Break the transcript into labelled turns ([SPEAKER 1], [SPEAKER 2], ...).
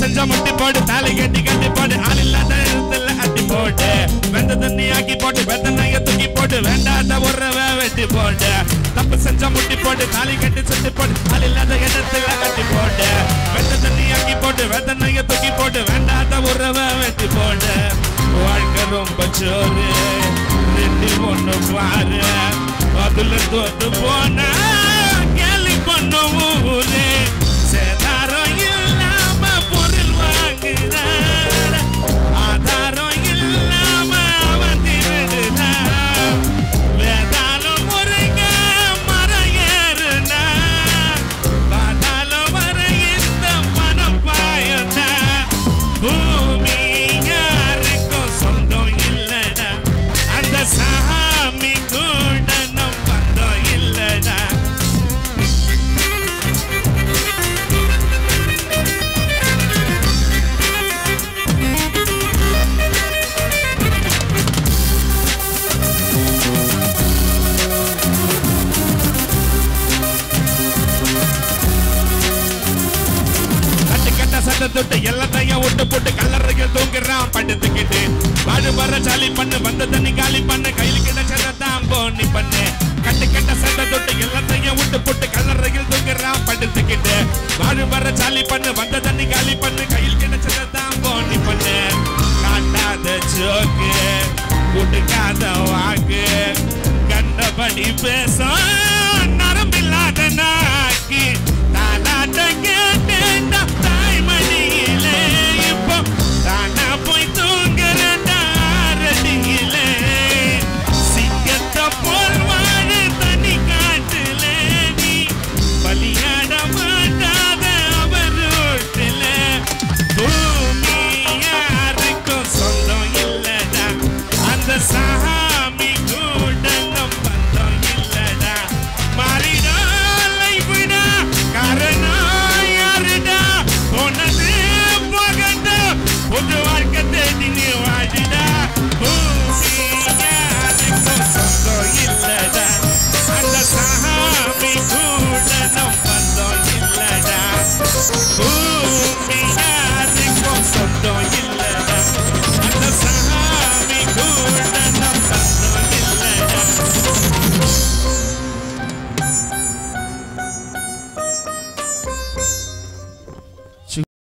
[SPEAKER 1] செஞ்சா முட்டி போடு தாலி கட்டி கட்டி போடு ஆள் இல்லாத இடத்துல அட்டி போடு வெந்த தண்ணி ஆக்கி போட்டு வெந்த நாய தூக்கி போட்டு வேண்டாத உறவை வெட்டி போடு தப்பு செஞ்சா முட்டி போடு தாலி கட்டி சுட்டி போடு ஆள் இல்லாத இடத்துல அட்டி போடு வெந்த தண்ணி ஆக்கி போட்டு வெந்த நாய தூக்கி போட்டு வேண்டாத உறவை வெட்டி போடு வாழ்க்கை ரொம்ப சோறு ரெண்டு ஒண்ணு பாரு அதுல தோத்து போன கேலி பண்ண ஊரு சேதாரம் இல்லாம பொருள் வாங்குறார் ஆதாரம் இல்லாம அவன் திருடுறான் வேதாளம் முருங்க மரம் ஏறுனா பாதாளம் வர இந்த மனம் பாயனா பூமி யாருக்கும் சொந்தம் இல்லடா அந்த சாமி கூட நம் பந்தம் இல்லடா கட்டு கட்ட சட்டை தொட்டு எல்லாத்தையும் விட்டு போட்டு கல்லறையில் தூங்குறான் படுத்துக்கிட்டு வாடு வர சாலி பண்ணு வந்த தண்ணி காலி பண்ணு கையில் கிடைச்சதை தான் போனி பண்ணு கட்டு கட்ட சட்டை தொட்டு எல்லாத்தையும் விட்டு போட்டு கல்லறையில் தூங்குறான் படுத்துக்கிட்டு வாடு வர சாலி பண்ணு வந்த தண்ணி காலி பண்ணு கையில் கிடைச்சதை தான் போனி பண்ணு காட்டாத ஜோக்கு கொடுக்காத வாக்கு கண்டபடி பேச நரம்பில்லாத நாக்கி